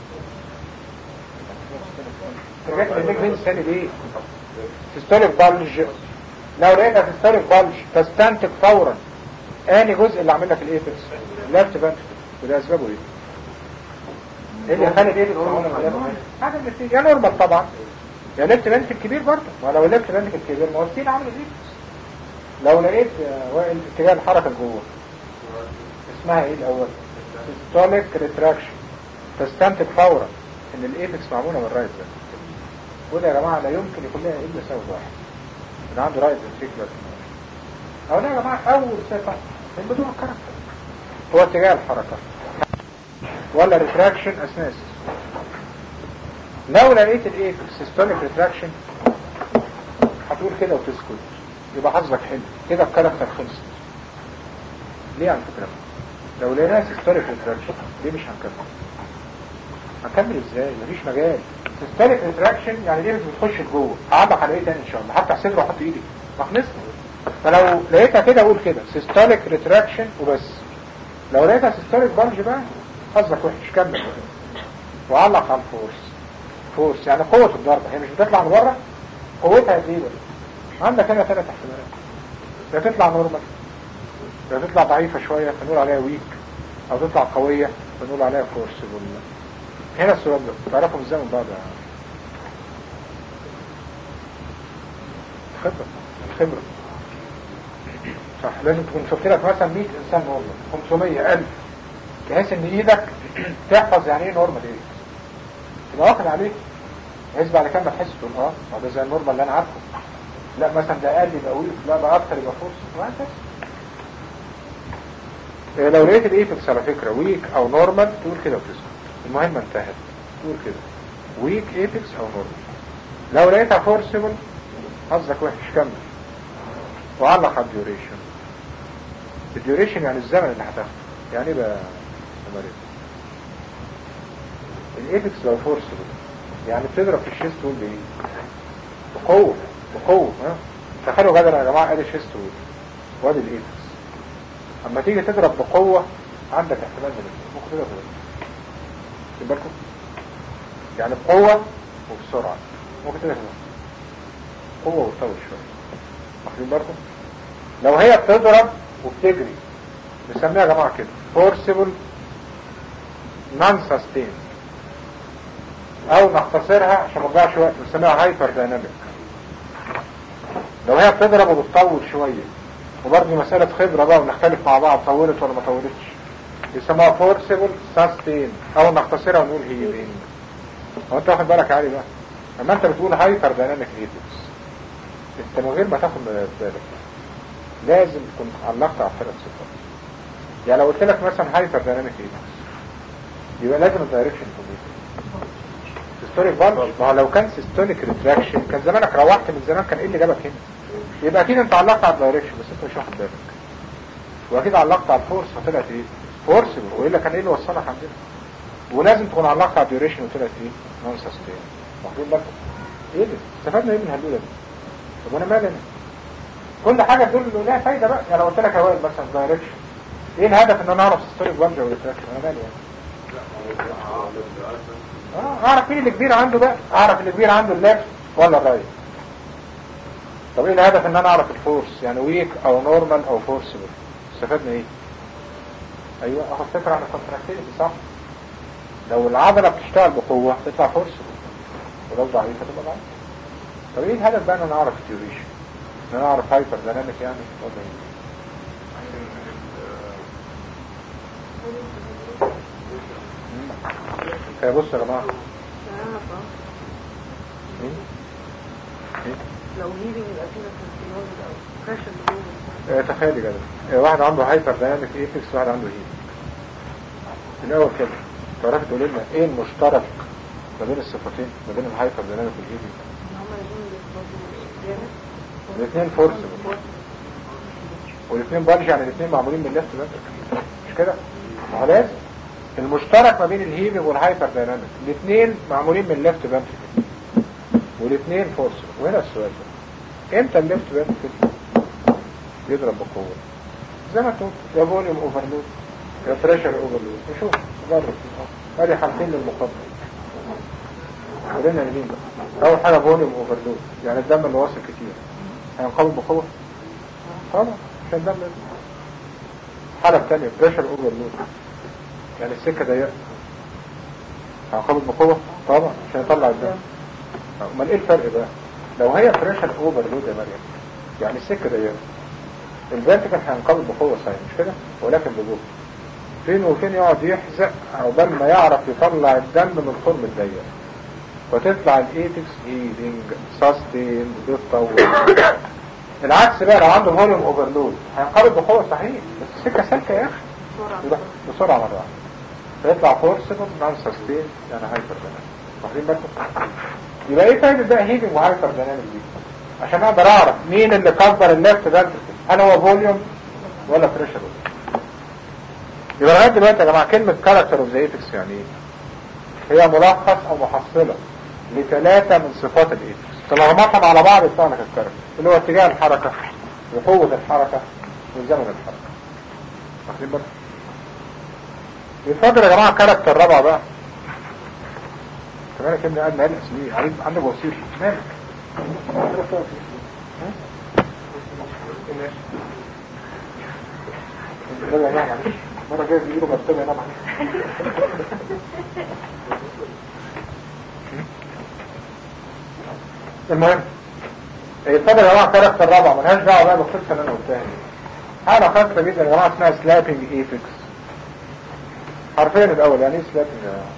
رجعت لديك مين الثاني ليه تستولك بلج لو لقيتها تستولك بلج تستنتج فورا اني جزء اللي عامل لك الايبكس لفت بنت وده اسبابه ايه ايه اللي خلى الايبكس حاجه من الاثنين يا نورمال طبعا يا لفت بنت الكبير برضه ولو لفت بنت الكبير ما هو السين عامل الايبكس لو لقيت وائل اتجاه الحركه لجوه اسمها ايه الاول سيستوليك ريتراكشن تستنتج فورا ان الايبكس معموله من الرايت ده وده يا جماعه لا يمكن يكون لها الا سبب واحد ان عنده رايت فنتريكولار او ده يا جماعه اول صفه من بدون الكاركتر هو اتجاه الحركه ولا ريتراكشن اثناء السيستول لو لقيت الايبكس سيستوليك ريتراكشن هتقول كده وتسكت يبقى حظك حلو كده الكاركتر خلصت ليه على فكره لو لقيناها سيستوليك ريتراكشن ليه مش هنكمل هنكمل ازاي مفيش مجال سيستوليك ريتراكشن يعني ليه مش بتخش لجوه هعبق على ايه تاني ان شاء الله حتى صدره واحط ايدي ما خلصنا فلو لقيتها كده اقول كده سيستوليك ريتراكشن وبس لو لقيتها سيستوليك بلج بقى حظك وحش كمل وعلق على الفورس فورس يعني قوة الضربة هي مش بتطلع لبره قوتها قد ايه بقى عندك هنا ثلاث احتمالات يا تطلع نورمال يا تطلع ضعيفة شوية فنقول عليها ويك او تطلع قوية فنقول عليها فورسبل هنا السؤال ده تعرفوا ازاي من بعض خبرة الخبرة صح لازم تكون شفت لك مثلا 100 انسان نورمال 500 1000 بحيث ان ايدك تحفظ يعني ايه نورمال ايه تبقى واخد عليه بحيث بعد كده ما تحس تقول اه ما ده زي النورمال اللي انا عارفه لا مثلا ده اقل يبقى ويك لا ده اكتر يبقى فورس وهكذا إيه لو لقيت الايبكس على فكرة ويك او نورمال تقول كده وتسكت المهم انتهت تقول كده ويك ايبكس او نورمال لو لقيتها فورسبل حظك وحش كمل وعلق على الديوريشن الديوريشن يعني الزمن اللي هتاخده يعني ايه بقى يا مريم الايبكس لو فورسبل يعني بتضرب في الشيست تقول بايه بقوة بقوة ها تخيلوا جدلا يا جماعة ادي الشيست وادي الايبكس اما تيجي تضرب بقوة عندك احتمال من ممكن تضرب بقوة بالكم يعني بقوة وبسرعة ممكن تضرب قوة وتطول شوية واخدين بالكم لو هي بتضرب وبتجري نسميها يا جماعة كده forcible non sustain او نختصرها عشان ما نضيعش وقت نسميها هايبر دايناميك لو هي بتضرب وبتطول شوية وبرضه مسألة خبرة بقى ونختلف مع بعض طولت ولا ما طولتش يسموها فورسيبل ساستين او نختصرها ونقول هيلينج هو انت واخد بالك عالي بقى اما انت بتقول هايبر دايناميك ايبكس انت من غير ما تاخد بالك لازم تكون علقت على الثلاث صفات يعني لو قلت لك مثلا هايبر دايناميك ايبكس يبقى لازم الدايركشن يكون سيستوليك بلج ما هو لو كان سيستوليك ريتراكشن كان زمانك روحت من زمان كان ايه اللي جابك هنا يبقى اكيد انت علقت على الدايركشن بس انت مش واخد بالك واكيد علقت على الفورس فطلعت ايه فورس والا كان ايه اللي وصلك عندنا ولازم تكون علقت على الديوريشن وطلعت ايه نون سستين واخدين بالك ايه ده استفدنا ايه من الهلوله دي طب وانا مالي انا كل حاجه تدل انه لها فايده بقى يعني لو قلت لك يا وائل مثلا دايركشن ايه الهدف ان انا اعرف سيستوليك بلج ولا ريتراكشن انا مالي يعني اه اعرف مين اللي كبير عنده بقى اعرف اللي كبير عنده الليفت ولا الرايت طب ايه الهدف ان انا اعرف الفورس يعني ويك او نورمال او فورسبل استفدنا ايه ايوه اخد فكره عن الكونتراكتيليتي صح لو العضله بتشتغل بقوه تطلع فورسبل ولو ضعيفه تبقى ضعيفه طب ايه الهدف بقى ان انا اعرف الديوريشن ان انا اعرف هايبر دايناميك يعني ولا ايه هي بص يا جماعه ايه ايه
لو هيلينج يبقى فيه مثلا او بريشر
آه، تخيلي كده آه، واحد عنده هايبر دايناميك ايفكس واحد عنده هيت الاول كده تعرفي تقول لنا ايه المشترك ما بين الصفتين ما بين الهايبر دايناميك والهيت
هم الاثنين بيتفضلوا جامد
الاثنين فورس والاثنين بلج يعني الاثنين معمولين من الليفت بس مش كده ما هو لازم المشترك ما بين الهيلينج والهايبر دايناميك الاثنين معمولين من الليفت بنتكل والاثنين فورس وهنا السؤال ده امتى الليفت بنتكل يضرب بقوة زي ما تقول يا فوليوم اوفرلود يا بريشر اوفرلود نشوف جرب ادي حالتين للمقدم خلينا نمين بقى اول حاجة فوليوم اوفرلود يعني الدم اللي واصل كتير هينقبض بقوة طبعا عشان الدم الحالة الثانية بريشر اوفرلود يعني السكة ضيقة هينقبض بقوة طبعا عشان يطلع الدم امال ايه الفرق بقى لو هي بريشر اوفرلود يا مريم يعني السكة ضيقة الفيرتيكال هينقبض بقوة صحيح مش كده ولكن بجهد فين وفين يقعد يحزق عقبال ما يعرف يطلع الدم من الخرم الضيق وتطلع الايتكس هيلينج ساستين بتطول العكس بقى لو عنده فوليوم اوفرلود هينقبض بقوة صحيح بس السكة سالكة يا اخي يروح بسرعة مرة واحدة فيطلع فورسبل نون ساستين يعني هايبر ديناميك واخدين بالكم يبقى ايه فايدة بقى هيلينج وهايبر ديناميك دي عشان اقدر اعرف مين اللي كبر الليفت فنتركل هل هو فوليوم ولا بريشر يبقى لغايه دلوقتي يا جماعه كلمه كاركتر اوف ذا ايتكس يعني ايه؟ هي ملخص او محصله لثلاثه من صفات الايتكس تلخبطهم على بعض يطلع لك الكاركتر اللي هو اتجاه الحركه وقوه الحركه وزمن الحركه واخدين بالك؟ يتفضل يا جماعه الكاركتر الرابع بقى كمان كلمه قاعد مالك ليه؟ عايز عندك وسيط مالك مرة جاي بيقولوا مرتبة ينام المهم الفضل يا جماعة كاركتر الرابع ملهاش دعوة بقى بالقصة اللي انا قلتها دي حالة خاصة جدا يا جماعة اسمها سلابنج ايفكس حرفيا الاول يعني ايه سلابنج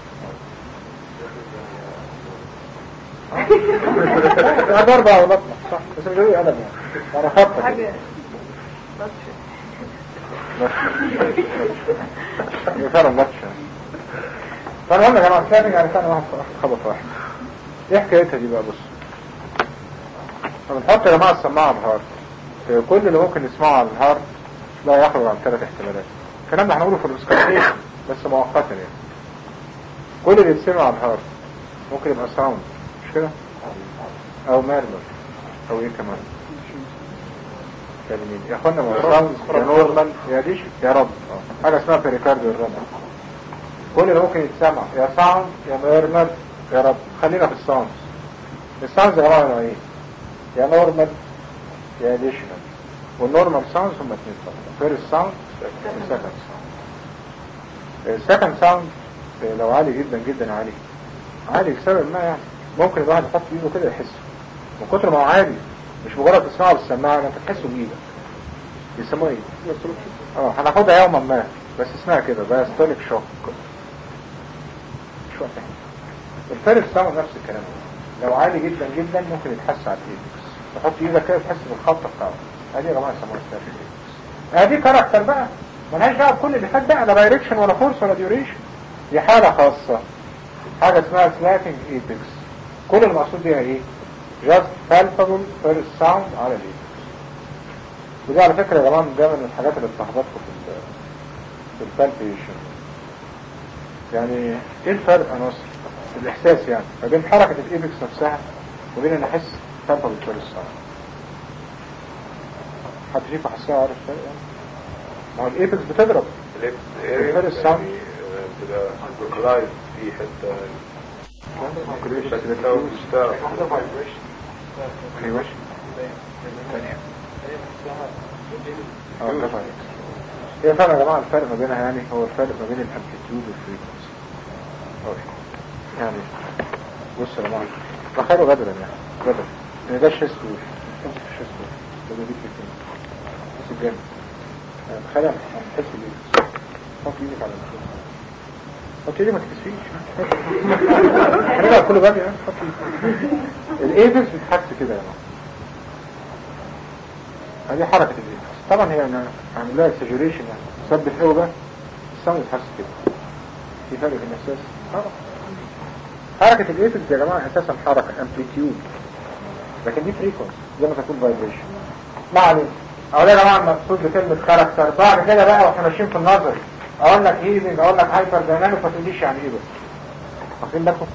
يا ضربة او لطمة صح بس مش قوي قلم يعني انا خطة كده.
حاجة
هي فعلا ماتش فالمهم يا جماعة سلابنج يعني كان واحد خبط واحد ايه حكايتها دي بقى بص فبنحط يا جماعة السماعة على الهارد في كل اللي ممكن يسمعه على الهارد لا يخرج عن ثلاث احتمالات الكلام ده هنقوله في الاسكالتين بس مؤقتا يعني كل اللي يتسمع على الهارد ممكن يبقى ساوند مش كده او ميرمر او ايه كمان كلمين يا اخوانا ما هو ساوند يا نورمال يا ديش يا رب حاجة اسمها بريكارديو الرمى كل اللي ممكن يتسمع يا ساوند يا ميرمر يا رب خلينا في الساوند الساوند يا جماعة ايه يا نورمال يا اديشنال والنورمال ساوندز هم اثنين فقط فيرست ساوند وسكند ساوند السكند ساوند لو عالي جدا جدا عالي عالي بسبب ما يعني ممكن الواحد يحط ايده كده يحسه من كتر ما هو عالي مش مجرد تسمعه بالسماعه انت تحسه بايدك يسموه ايه؟ اه هناخدها يوما ما بس اسمها كده باستوليك شوك شو الفيرست ساوند نفس الكلام لو عالي جدا جدا ممكن يتحس على الايدكس تحط ايدك كده تحس بالخط بتاعه ادي يا جماعه يسموها ستاتيك ادي كاركتر بقى ملهاش دعوه بكل اللي فات بقى لا دايركشن ولا فورس ولا ديوريشن دي حاله خاصه حاجه اسمها سلاتنج ايبكس كل المقصود بيها ايه جاست palpable first sound على الايبكس ودي على فكره يا جماعه ده من الحاجات اللي بتلخبطكم في ال في البالبيشن يعني ايه الفرق يا نصر في الاحساس يعني ما بين حركه الايبكس نفسها وبين ان احس palpable first sound حد فيكم حسها عارف الفرق يعني ما هو الايبكس بتضرب
ليفت
غير الساوند.
يعني بتبقى لوكلايز في حتة
ممكن
بس لو مش تعرف
ايوه ثانية اه برافو عليك هي فعلا يا جماعة الفرق ما بينها يعني هو الفرق ما بين الامبليتيود والفريكونسي اوكي يعني بص يا جماعة تخيلوا بدلا يعني بدلا ان ده الشيست وش امسك الشيست وش ده بيديك الاثنين بص الجامد يعني تخيل يعني تحس بيه حط ايدك على الشيست حط ايدي ما تكسفيش هنرجع كله باب يعني حط ايدك الايدز بتحس كده يا جماعة هذه حركة الايدز طبعا هي انا عامل لها اكسجريشن يعني ثبت قوي بقى الساوند بتحس كده في فرق بين الاساس حركة حركة الايدز يا جماعة اساسا حركة امبليتيود لكن دي فريكونس زي ما تكون فايبريشن ما علينا اقول يا جماعة المقصود بكلمة كاركتر بعد كده بقى واحنا ماشيين في النظر اقول لك هيلينج اقول لك هايبر دايناميك ما تقوليش يعني ايه بس واخدين بالكم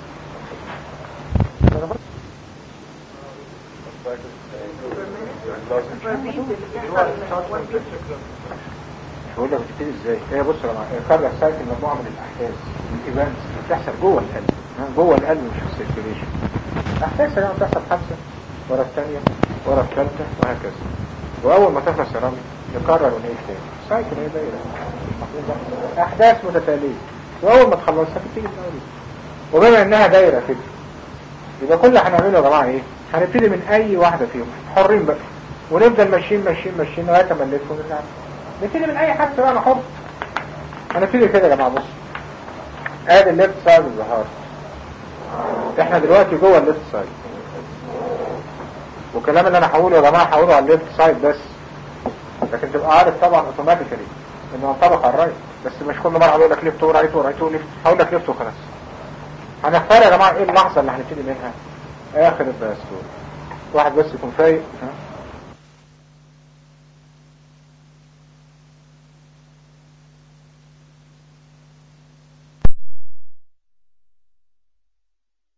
مش بقول لك بتبتدي ازاي هي بص يا جماعه الكاردياك سايكل مجموعه من الاحداث الايفنتس بتحصل جوه القلب ها، جوه القلب مش في السيركيليشن احداث يعني بتحصل خمسه ورا الثانيه ورا الثالثه وهكذا واول ما تخلص يا رامي نكرر ونعيد تاني سايكل هي دايره واخدين بالكم؟ احداث متتاليه واول ما تخلصها بتيجي الاول وبما انها دايره كده يبقى كل اللي هنعمله يا جماعه ايه هنبتدي من اي واحده فيهم حرين بقى ونفضل ماشيين ماشيين ماشيين لغايه ما نلف ونرجع نبتدي من اي حد بقى انا حر هنبتدي كده يا جماعه بص ادي الليفت سايد الظهار احنا دلوقتي جوه الليفت سايد والكلام اللي انا هقوله يا جماعه هقوله على الليفت سايد بس لكن تبقى عارف طبعا اوتوماتيكالي انه ينطبق على الرايت بس مش كل مره هقول لك ليفت ورايت ورايت وليفت هقول لك ليفت وخلاص هنختار يا جماعه ايه اللحظه اللي هنبتدي منها اخر الدايستول واحد بس يكون فايق ها؟